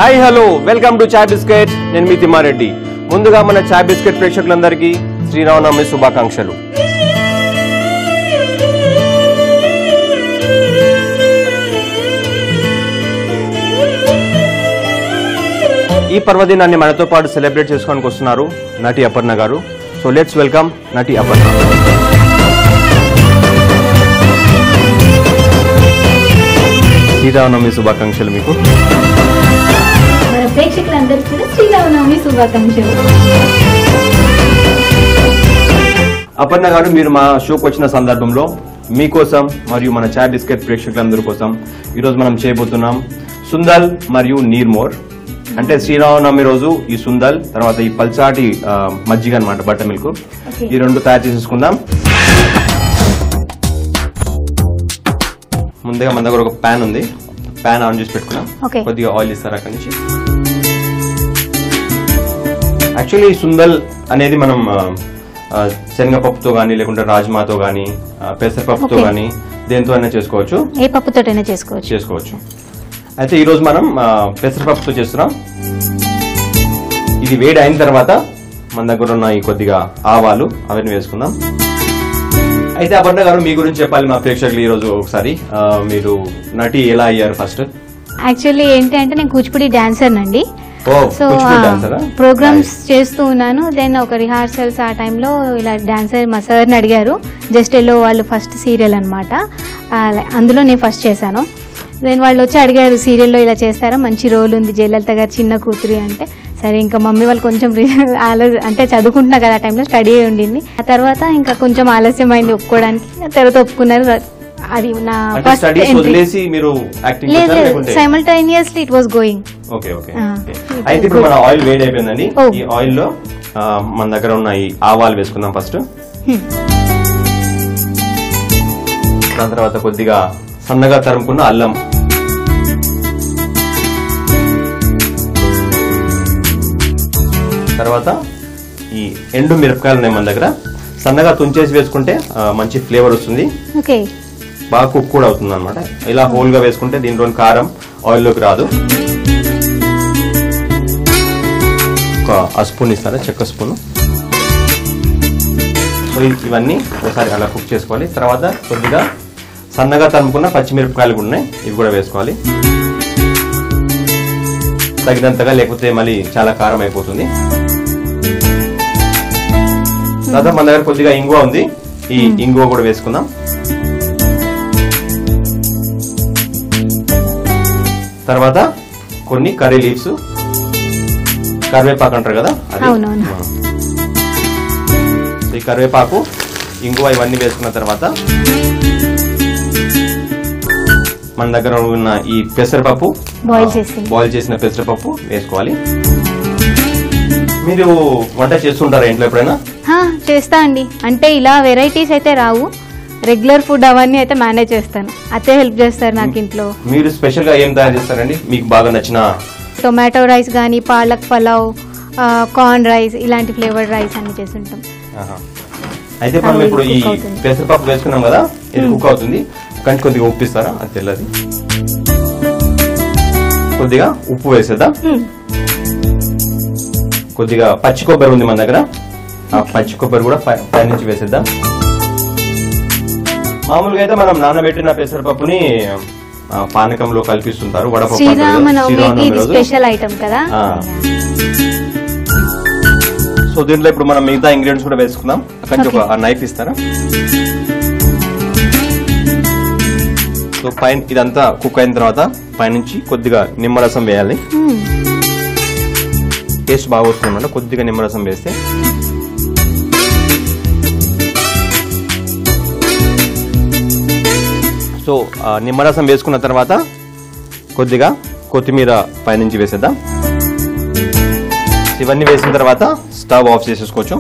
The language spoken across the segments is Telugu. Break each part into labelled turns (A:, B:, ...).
A: Hi hello welcome to chai biscuit నేను మీ తిమ్మారెడ్డి ముందుగా మన చాయ్ బిస్కెట్ ప్రేక్షకులందరికీ శ్రీరామనవమి శుభాకాంక్షలు ఈ పర్వదినాన్ని మనతో పాటు సెలబ్రేట్ చేసుకోడానికి వస్తున్నారు నటి అపర్ణ గారు సో లెట్స్ వెల్కమ్ నటి అపర్ణ శ్రీరామనవమి శుభాకాంక్షలు మీకు
B: మన ప్రేక్షకులందరికీ కూడా శ్రీరామనవమి శుభాకాంక్షలు
A: అపర్ణ గారు మీరు మా షోకి వచ్చిన సందర్భంలో మీకోసం మరియు మన చాయ్ బిస్కెట్ ప్రేక్షకులందరి కోసం ఈరోజు మనం చేయబోతున్నాం సుందల్ మరియు నీర్మోర్ అంటే శ్రీరామనవమి రోజు ఈ సుందల్ తర్వాత ఈ పల్చాటి ఆ, మజ్జిగ అనమాట బట్టర్ మిల్క్
B: Okay.
A: ఈ రెండు తయారు చేసేసుకుందాం ముందుగా మన దగ్గర ఒక ప్యాన్ ఉంది ప్యాన్ ఆన్ చేసి పెట్టుకున్నాం
B: Okay.
A: కొద్దిగా ఆయిల్ ఇస్తారు అక్కడి నుంచి యాక్చువల్లీ ఈ సుందల్ అనేది మనం ఆ, ఆ, శనగపప్పుతో కానీ లేకుంటే రాజ్మాతో కానీ పెసరపప్పుతో
B: Okay.
A: కానీ దేంతో అయినా చేసుకోవచ్చు
B: ఏ పప్పుతోటైనా చేసుకోవచ్చు
A: చేసుకోవచ్చు అయితే ఈరోజు మనం ఆ, పెసరపప్పుతో చేస్తున్నాం ఇది వేడి అయిన తర్వాత మన దగ్గర ఉన్న ఈ కొద్దిగా ఆవాలు అవన్నీ వేసుకుందాం అయితే అపర్ణ గారు మీ గురించి చెప్పాలి మా ప్రేక్షకులు ఈ రోజు ఒకసారి ఆ, మీరు నటి ఎలా అయ్యారు ఫస్ట్
B: యాక్చువల్లీ ఏంటి అంటే నేను కూచిపూడి డాన్సర్ నండి
A: ఓ
B: సో
A: కూచిపూడి dancer ఆ?
B: Programmes
A: Nice.
B: చేస్తూ ఉన్నాను దెన్ ఒక రిహార్సల్స్ ఆ టైంలో ఇలా డాన్సర్ మా సార్ని అడిగారు జస్ట్ ఎల్లో వాళ్ళు ఫస్ట్ సీరియల్ అనమాట అందులో నేను ఫస్ట్ చేశాను దెన్ వాళ్ళు వచ్చి అడిగారు సీరియల్లో ఇలా చేస్తారా మంచి రోల్ ఉంది జయలలిత గారు చిన్న కూతురి అంటే సరే ఇంకా మమ్మీ వాళ్ళు కొంచెం రి- ఆలో అంటే చదువుకుంటున్నా కదా ఆ టైంలో స్టడీ అయి ఉండింది ఆ తర్వాత ఇంకా కొంచెం ఆలస్యం అయింది ఒప్పుకోవడానికి ఆ తర్వాత ఒప్పుకున్నారు అది నా
A: అంటే
B: ఫస్ట్
A: స్టడీస్
B: ఎంట్రీ
A: వదిలేసి మీరు యాక్టింగ్
B: లేదు
A: చేస్తారా
B: లేదు
A: లేకుంటే
B: simultaneously it was going
A: okay okay
B: ఆ.
A: ఓకే. అయితే ఇప్పుడు మన ఆయిల్ వేడి అయిపోయిందండి
B: ఓ.
A: ఈ ఆయిల్ లో ఆ, మన దగ్గర ఉన్న ఈ ఆవాలు వేసుకుందాం ఫస్ట్ దాని తర్వాత కొద్దిగా సన్నగా తరుముకున్న అల్లం తర్వాత ఈ ఎండు మిరపకాయలు ఉన్నాయి మన దగ్గర సన్నగా తుంచేసి వేసుకుంటే ఆ, మంచి ఫ్లేవర్ వస్తుంది
B: ఓకే
A: బాగా కుక్ కూడా అవుతుంది అనమాట ఇలా హోల్ గా వేసుకుంటే దీంట్లో కారం ఆయిల్ లోకి రాదు ఒక ఆ స్పూన్ ఇస్తారా చెక్క స్పూన్ సో ఇ- ఇవన్నీ ఒకసారి అలా కుక్ చేసుకోవాలి తర్వాత కొద్దిగా సన్నగా తరుముకున్న పచ్చిమిరపకాయలు కూడా ఉన్నాయి ఇవి కూడా వేసుకోవాలి తగినంతగా లేకపోతే మళ్ళీ చాలా కారం అయిపోతుంది తర్వాత మన దగ్గర కొద్దిగా ఇంగువ ఉంది ఈ ఇంగువ కూడా వేసుకుందాం తర్వాత కొన్ని కర్రీ లీవ్స్ కరివేపాకు అంటారు కదా అది
B: అవునవును.
A: ఆ. ఈ కరివేపాకు ఇంగువ ఇవన్నీ వేసుకున్న తర్వాత మన దగ్గర ఉన్న ఈ పెసరపప్పు
B: Boil
A: ఆ,
B: చేసింది.
A: బాయిల్ చేసిన పెసరపప్పు వేసుకోవాలి మీరు వంట చేస్తుంటారా ఇంట్లో ఎప్పుడైనా
B: హా, చేస్తా అండి అంటే ఇలా వెరైటీస్ అయితే రావు రెగ్యులర్ ఫుడ్ అవన్నీ అయితే మేనేజ్ చేస్తాను అతే హెల్ప్ చేస్తారు నాకు ఇంట్లో
A: మీరు స్పెషల్ గా ఏం తయారు చేస్తారండి మీకు బాగా నచ్చిన
B: టొమాటో రైస్ కానీ పాలక్ పలావ్ కార్న్ రైస్ ఇలాంటి ఫ్లేవర్డ్ రైస్ అన్ని చేస్తుంటాం
A: ఆహా. అయితే మనం
B: అది
A: ఇప్పుడు ఈ
B: cook అవుతుంది.
A: పెసరపప్పు వేసుకున్నాం కదా ఇది కుక్ అవుతుంది కానీ కొద్దిగా ఉప్పు ఇస్తారా అది తెల్లది కొద్దిగా ఉప్పు వేసేద్దాం
B: Hmm.
A: కొద్దిగా పచ్చి కొబ్బరి ఉంది మన దగ్గర ఆ పచ్చి కొబ్బరి కూడా పై పై నుంచి వేసేద్దాం మామూలుగా అయితే మనం నానబెట్టిన పెసరపప్పుని ఆ, పానకంలో కల్పిస్తుంటారు వడపప్పు అంటారు కదా,
B: శ్రీరామనవమికి
A: శ్రీరామనవమి
B: ఇది
A: రోజు.
B: స్పెషల్ ఐటమ్ కదా
A: ఆ. సో దీంట్లో ఇప్పుడు మనం మిగతా ఇంగ్రీడియంట్స్ కూడా వేసుకుందాం అక్కడి నుంచి ఒక నైఫ్ ఇస్తారా సో పైన ఇదంతా కుక్ అయిన తర్వాత పైనుంచి కొద్దిగా నిమ్మరసం వేయాలి
B: Hmm.
A: టేస్ట్ బాగా వస్తుంది అనమాట కొద్దిగా నిమ్మరసం వేస్తే సో ఆ నిమ్మరసం వేసుకున్న తర్వాత కొద్దిగా కొత్తిమీర పైనుంచి వేసేద్దాం ఇవన్నీ వేసిన తర్వాత స్టవ్ ఆఫ్ చేసేసుకోవచ్చు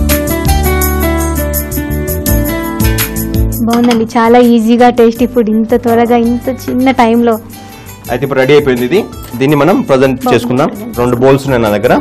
B: బాగుందండి చాలా ఈజీగా టేస్టీ ఫుడ్ ఇంత త్వరగా ఇంత చిన్న టైంలో
A: అయితే ఇప్పుడు రెడీ అయిపోయింది ఇది దీన్ని మనం ప్రజెంట్ చేసుకుందాం రెండు బౌల్స్ ఉన్నాయి నా దగ్గర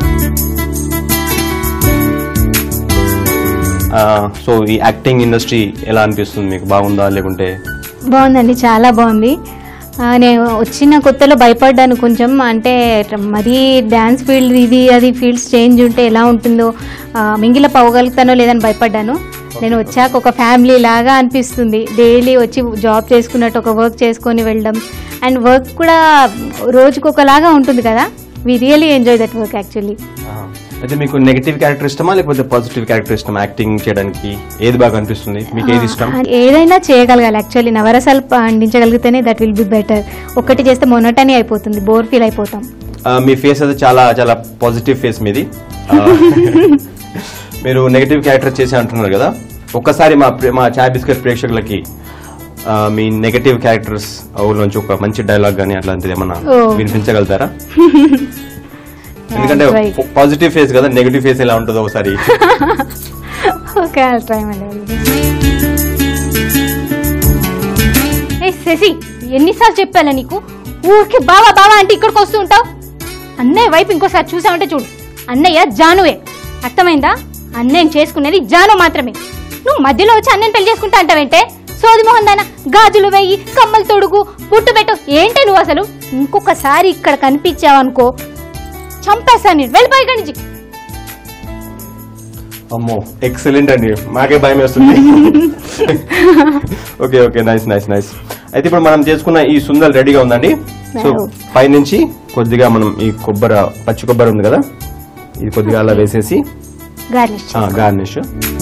A: ఆ, సో ఈ యాక్టింగ్ ఇండస్ట్రీ ఎలా అనిపిస్తుంది మీకు బాగుందా లేకుంటే
B: బాగుందండి చాలా బాగుంది ఆ, నేను వచ్చిన కొత్తలో భయపడ్డాను కొంచెం అంటే మరీ డ్యాన్స్ ఫీల్డ్ ఇది అది ఫీల్డ్స్ చేంజ్ ఉంటే ఎలా ఉంటుందో ఆ, మింగిల పోగలుగుతానో లేదని భయపడ్డాను నేను వచ్చాక ఒక ఫ్యామిలీ లాగా అనిపిస్తుంది డైలీ వచ్చి జాబ్ చేసుకున్నట్టు ఒక వర్క్ చేసుకొని వెళ్ళడం అండ్ వర్క్ కూడా రోజుకు ఒకలాగా ఉంటుంది కదా we really enjoy that work actually
A: ఆహా. అయితే మీకు నెగటివ్ క్యారెక్టర్ ఇష్టమా లేకపోతే పాజిటివ్ క్యారెక్టర్ ఇష్టమా యాక్టింగ్ చేయడానికి ఏది బాగా అనిపిస్తుంది మీకు ఏది ఇష్టం
B: ఏదైనా చేయగలగాలి యాక్చువల్లీ నవరసాలు పండించగలిగితేనే దట్ విల్ బి బెటర్ ఒకటి చేస్తే మొనటని అయిపోతుంది బోర్ ఫీల్ అయిపోతాం
A: ఆ, మీ ఫేస్ అయితే చాలా చాలా పాజిటివ్ ఫేస్ మీది ఆ, మీరు నెగటివ్ క్యారెక్టర్ చేసి అంటున్నారు కదా ఒక్కసారి మా ప్రే- మా చాయ్ బిస్కెట్ ప్రేక్షకులకి ఆ, మీ నెగటివ్ క్యారెక్టర్స్ నుంచి ఒక మంచి డైలాగ్ కానీ అట్లాంటిది ఏమన్నా
B: ఓ.
A: వినిపించగలుగుతారా ఎందుకంటే
B: Right.
A: పాజిటివ్ ఫేస్ కదా నెగటివ్ ఫేస్ ఎలా ఉంటుందో ఒకసారి
B: ఓకే ఐ ట్రై మై ఏ శశి ఎన్నిసార్లు చెప్పాలా నీకు ఊరికి బావా బావా అంటే ఇక్కడికి వస్తూ ఉంటావు అన్నయ్య వైపు ఇంకోసారి చూసావంటే చూడు అన్నయ్య జానువే అర్థమైందా అన్నయ్యం చేసుకునేది జాను మాత్రమే నువ్వు మధ్యలో వచ్చి అన్నయ్య పెళ్లి చేసుకుంటా అంటావేంటే సోది మోహన్ దాన గాజులు వెయ్యి కమ్మలు తొడుగు పుట్టు పెట్టు ఏంటి నువ్వు అసలు ఇంకొకసారి ఇక్కడ కనిపించావనుకో చంపేస్తాను నేను వెళ్ళిపోయి ఇక్కడి నుంచి
A: అమ్మో ఎక్సలెంట్ అండి మాకే భయం వేస్తుంది okay okay nice nice nice అయితే ఇప్పుడు మనం చేసుకున్న ఈ సుందల్ రెడీగా ఉందండి సో
B: Wow.
A: పైనుంచి కొద్దిగా మనం ఈ కొబ్బరి పచ్చి కొబ్బరి ఉంది కదా ఇది కొద్దిగా అలా వేసేసి
B: గార్నిష్
A: గార్నిష్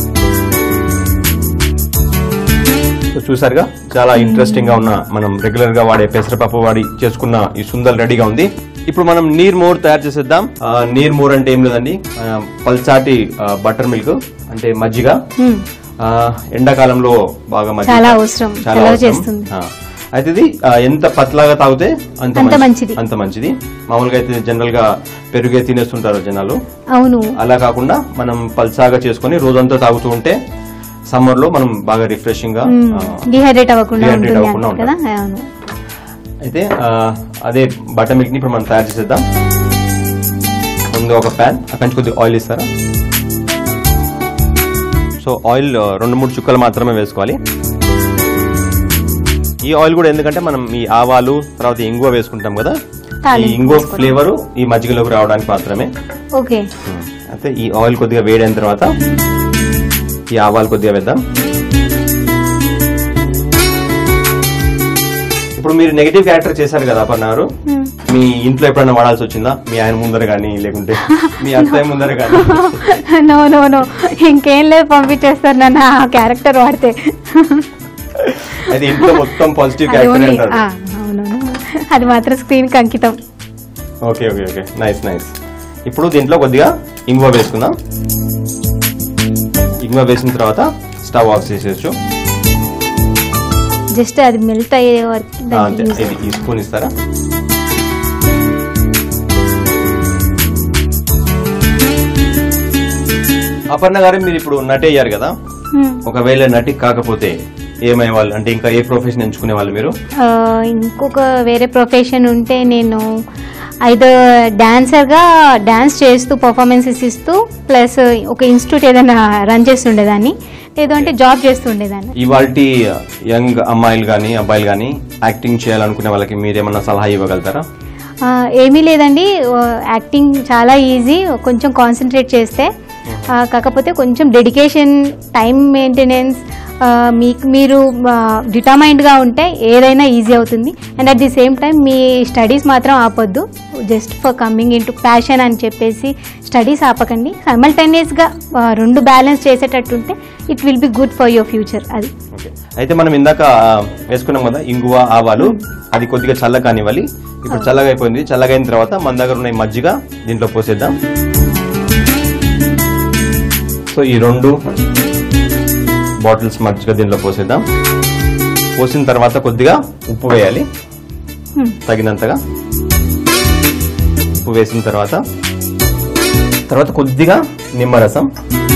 A: సో చూసారుగా చాలా ఇంట్రెస్టింగ్ గా ఉన్న మనం రెగ్యులర్ గా వాడే పెసరపప్పు వాడి చేసుకున్న ఈ సుందల్ రెడీగా ఉంది ఇప్పుడు మనం నీర్ మోర్ తయారు చేసేద్దాం ఆ, నీర్ మోర్ అంటే ఏం లేదండి ఆ, పల్చాటి బటర్ మిల్క్ అంటే మజ్జిగ ఆ, ఎండాకాలంలో బాగా మజ్జిగ
B: చాలా అవసరం.
A: చాలా
B: చలవ
A: అవసరం.
B: చేస్తుంది.
A: ఆ, అయితే ఇది ఆ, ఎంత పతలాగా తాగితే అంత
B: అంత
A: మంచి-
B: మంచిది.
A: అంత మంచిది మామూలుగా అయితే జనరల్ గా పెరుగే తినేస్తుంటారు జనాలు
B: అవును
A: అలా కాకుండా మనం పల్సాగా చేసుకొని రోజంతా తాగుతూ ఉంటే సమ్మర్ లో మనం బాగా రిఫ్రెషింగ్ గా ఆ,
B: డిహైడ్రేట్ అవ్వకుండా
A: Dehydrate
B: ఉంటుంది
A: అవ్వకుండా
B: అంటారు కదా అవును
A: అయితే ఆ, అదే బటర్ మిల్క్ ని ఇప్పుడు మనం తయారు చేసేద్దాం ముందు ఒక ప్యాన్ అక్కడి నుంచి కొద్దిగా ఆయిల్ ఇస్తారా సో ఆయిల్ ఆ, రెండు మూడు చుక్కలు మాత్రమే వేసుకోవాలి ఈ ఆయిల్ కూడా ఎందుకంటే మనం ఈ ఆవాలు తర్వాత ఇంగువ వేసుకుంటాం కదా ఈ
B: తాలింపు
A: ఇంగువ
B: వేసుకోవడం.
A: ఫ్లేవర్ ఈ మజ్జిగలోకి రావడానికి మాత్రమే
B: ఓకే
A: అయితే ఈ ఆయిల్ కొద్దిగా వేడైన తర్వాత ఈ ఆవాలు కొద్దిగా వేద్దాం ఇప్పుడు మీరు నెగిటివ్ క్యారెక్టర్ చేశారు కదా అపర్ణ గారు మీ ఇంట్లో ఎప్పుడైనా వాడాల్సి వచ్చిందా మీ ఆయన ముందర కానీ లేకుంటే మీ అత్తయ్య ముందర కానీ
B: నో నో నో ఇంకేం లేదు పంపించేస్తారు నన్ను ఆ క్యారెక్టర్ వాడితే
A: అయితే ఇంట్లో మొత్తం పాజిటివ్
B: అది
A: క్యారెక్టర్
B: only-
A: అంటారు
B: ఆ, అవునవును అది మాత్రం స్క్రీన్ కి అంకితం
A: okay okay okay nice nice ఇప్పుడు దీంట్లో కొద్దిగా ఇంగువ వేసుకుందాం ఇంగువ వేసిన తర్వాత స్టవ్ ఆఫ్ చేసేయచ్చు
B: జస్ట్ అది మెల్ట్ అయ్యే వరకు
A: ఆ,
B: దానికి
A: అంతే
B: use
A: ఇది ఈ స్పూన్ ఇస్తారా అపర్ణ గారు మీరు ఇప్పుడు నటి అయ్యారు కదా
B: Hmm.
A: ఒకవేళ నటి కాకపోతే ఏమయ్యే వాళ్ళు అంటే ఇంకా ఏ ప్రొఫెషన్ ఎంచుకునే వాళ్ళు మీరు
B: ఆ, ఇంకొక వేరే ప్రొఫెషన్ ఉంటే నేను ఐదో డాన్సర్గా డాన్స్ చేస్తూ పర్ఫార్మెన్సెస్ ఇస్తూ ప్లస్ ఒక ఇన్స్టిట్యూట్ ఏదైనా రన్ చేస్తుండేదాన్ని లేదు అంటే జాబ్ చేస్తుండేదాన్ని
A: ఇవాళ యంగ్ అమ్మాయిలు కానీ అబ్బాయిలు కానీ యాక్టింగ్ చేయాలనుకునే వాళ్ళకి మీరేమన్నా సలహా ఇవ్వగలుగుతారా
B: ఆ, ఏమీ లేదండి ఆ, యాక్టింగ్ చాలా ఈజీ కొంచెం కాన్సన్ట్రేట్ చేస్తే ఆ, కాకపోతే కొంచెం డెడికేషన్ టైం మెయింటెనెన్స్ మీకు మీరు డిటర్మైండ్గా ఉంటే ఏదైనా ఈజీ అవుతుంది and at the same time మీ స్టడీస్ మాత్రం ఆపొద్దు just for coming in to passion అని చెప్పేసి స్టడీస్ ఆపకండి సైమల్టేనియస్గా రెండు బ్యాలెన్స్ చేసేటట్టుంటే it will be good for your future అది
A: ఓకే అయితే మనం ఇందాక ఆ, వేసుకున్నాం కదా ఇంగువ ఆవాలు అది కొద్దిగా చల్లగా కానివ్వాలి ఇప్పుడు చల్లగా అయిపోయింది చల్లగా అయిన తర్వాత మన దగ్గర ఉన్న ఈ మజ్జిగ దీంట్లో పోసేద్దాం సో ఈ రెండు బాటిల్స్ మజ్జిగ దీంట్లో పోసేద్దాం పోసిన తర్వాత కొద్దిగా ఉప్పు వేయాలి
B: Hmm.
A: తగినంతగా ఉప్పు వేసిన తర్వాత తర్వాత కొద్దిగా నిమ్మరసం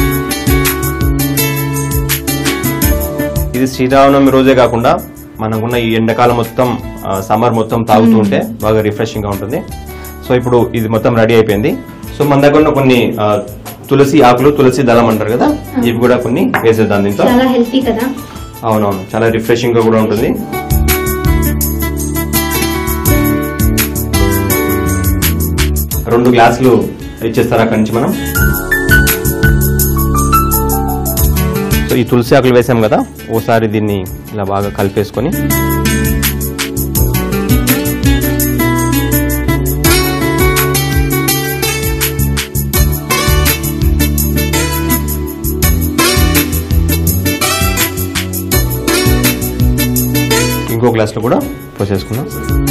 A: ఇది శ్రీరామనవమి రోజే కాకుండా మనకున్న ఈ ఎండాకాలం మొత్తం సమ్మర్ మొత్తం తాగుతూ ఉంటే బాగా రిఫ్రెషింగ్ గా ఉంటుంది సో ఇప్పుడు ఇది మొత్తం రెడీ అయిపోయింది సో మన దగ్గర ఉన్న కొన్ని ఆ, తులసి ఆకులు తులసి దళం అంటారు కదా ఇవి కూడా కొన్ని వేసేద్దాం దీంతో
B: చాలా హెల్తీ కదా
A: అవునవును చాలా రిఫ్రెషింగ్ గా కూడా ఉంటుంది రెండు గ్లాసులు ఇచ్చేస్తారు అక్కడి నుంచి మనం సో ఈ తులసి ఆకులు వేసాం కదా ఓసారి దీన్ని ఇలా బాగా కలిపేసుకొని ఇంకో గ్లాస్లో కూడా పోసేసుకుందాం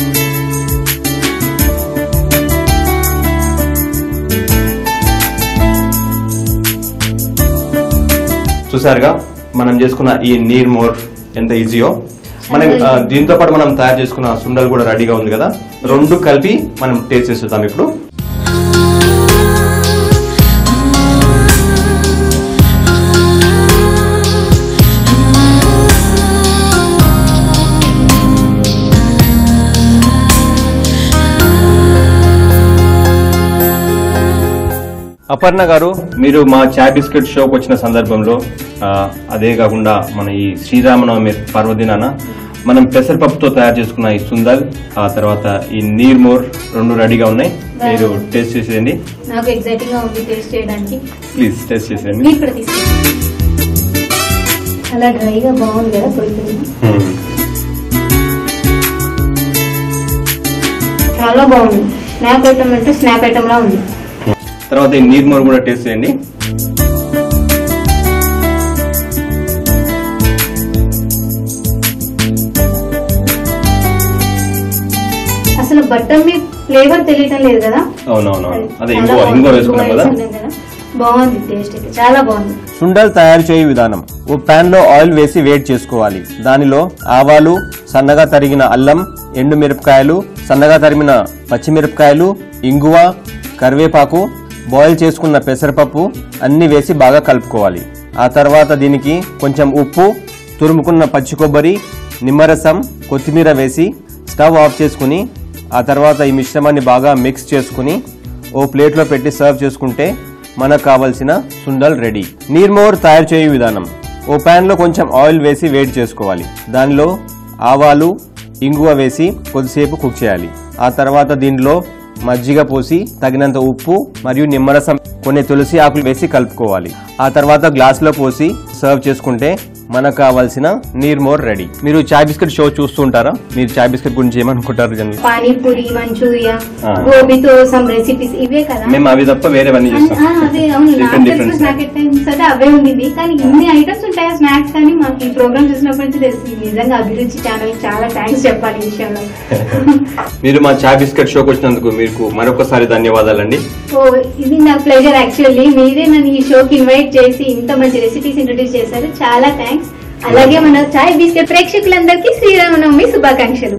A: చూసారుగా మనం చేసుకున్న ఈ నీర్ మోర్ ఎంత ఈజీయో మనం ఆ, దీంతో పాటు మనం తయారు చేసుకున్న సుండలు కూడా రెడీగా ఉంది కదా రెండు కలిపి మనం టేస్ట్ చేసేద్దాం ఇప్పుడు అపర్ణ గారు మీరు మా చాయ్ బిస్కెట్ షోకి వచ్చిన సందర్భంలో ఆ, అదే కాకుండా మన ఈ శ్రీరామనవమి పర్వదినాన మనం పెసరపప్పుతో తయారు చేసుకున్న ఈ సుందల్ ఆ తర్వాత ఈ నీర్ మోర్ రెండు రెడీగా ఉన్నాయి మీరు టేస్ట్ చేసేయండి
B: నాకు ఎగ్జైటింగ్ గా ఉంది టేస్ట్ చేయడానికి
A: ప్లీజ్ టేస్ట్ చేసేయండి
B: మీరు కూడా తీసుకోండి అలా డ్రైగా బాగుంది కదా పొడి పొడిగా.
A: మ్మ్.
B: చాలా బాగుంది స్నాప్ ఐటమ్ అంటే స్నాప్ ఐటమ్ లా ఉంది
A: తర్వాత ఈ నీర్ మోర్ కూడా టేస్ట్ చేయండి
B: అసలు బట్టర్ మీ ఫ్లేవర్ తెలియటం లేదు కదా
A: అవునవునవును అదే
B: చాలా
A: ఇంకో
B: బాగుంది.
A: ఇంకో వేసుకున్నాం కదా
B: వేసుకున్నాం కదా బాగుంది టేస్ట్ అయితే చాలా బాగుంది
C: సుండల్ తయారు చేయు విధానం ఓ పాన్ లో ఆయిల్ వేసి వేడి చేసుకోవాలి దానిలో ఆవాలు సన్నగా తరిగిన అల్లం ఎండు మిరపకాయలు సన్నగా తరిగిన పచ్చిమిరపకాయలు ఇంగువ కరివేపాకు బాయిల్ చేసుకున్న పెసరపప్పు అన్ని వేసి బాగా కలుపుకోవాలి ఆ తర్వాత దీనికి కొంచెం ఉప్పు తురుముకున్న పచ్చి కొబ్బరి నిమ్మరసం కొత్తిమీర వేసి స్టవ్ ఆఫ్ చేసుకుని ఆ తర్వాత ఈ మిశ్రమాన్ని బాగా మిక్స్ చేసుకుని ఓ ప్లేట్లో పెట్టి సర్వ్ చేసుకుంటే మనకు కావలసిన సుండల్ రెడీ నీర్మోర్ తయారు చేయు విధానం ఓ ప్యాన్ లో కొంచెం ఆయిల్ వేసి వేడి చేసుకోవాలి దానిలో ఆవాలు ఇంగువ వేసి కొద్దిసేపు కుక్ చేయాలి ఆ తర్వాత దీనిలో మజ్జిగ పోసి తగినంత ఉప్పు మరియు నిమ్మరసం కొన్ని తులసి ఆకులు వేసి కలుపుకోవాలి ఆ తర్వాత గ్లాసులో పోసి సర్వ్ చేసుకుంటే మనకు కావాల్సిన నీర్మోర్ రెడీ మీరు చాయ్ బిస్కెట్ షో చూస్తూ ఉంటారా మీరు చాయ్ బిస్కెట్ గురించి ఏమనుకుంటారు జనరల్
B: పానీపూరి మంచూరియా
A: ఆ.
B: గోబీతో సమ్ రెసిపీస్ ఇవే కదా
A: మేము అవి తప్ప వేరేవన్నీ చేస్తాం
B: ఆ, అదే అవును
A: డిఫరెంట్
B: నాకు
A: డిఫరెంట్
B: స్నాక్ ఐటమ్స్ అయితే అవే ఉండింది కానీ ఇన్ని ఐటమ్స్ ఉంటాయా స్నాక్స్ కానీ మాకు ఈ ప్రోగ్రామ్ చూసినప్పటి నుంచి తెలిసింది నిజంగా అభిరుచి ఛానల్ చాలా థ్యాంక్స్ చెప్పాలి ఈ విషయంలో
A: మీరు మా చాయ్ బిస్కెట్ షోకి వచ్చినందుకు మీకు మరొకసారి ధన్యవాదాలండి
B: ఓ ఇది నా ప్లెజర్ యాక్చువల్లీ మీరే నన్ను ఈ షోకి ఇన్వైట్ చేసి ఇంత మంచి రెసిపీస్ ఇంట్రొడ్యూస్ చేశారు చాలా థ్యాంక్స్ అలాగే మన చాయ్ బిస్కెట్ ప్రేక్షకులందరికీ శ్రీరామనవమి శుభాకాంక్షలు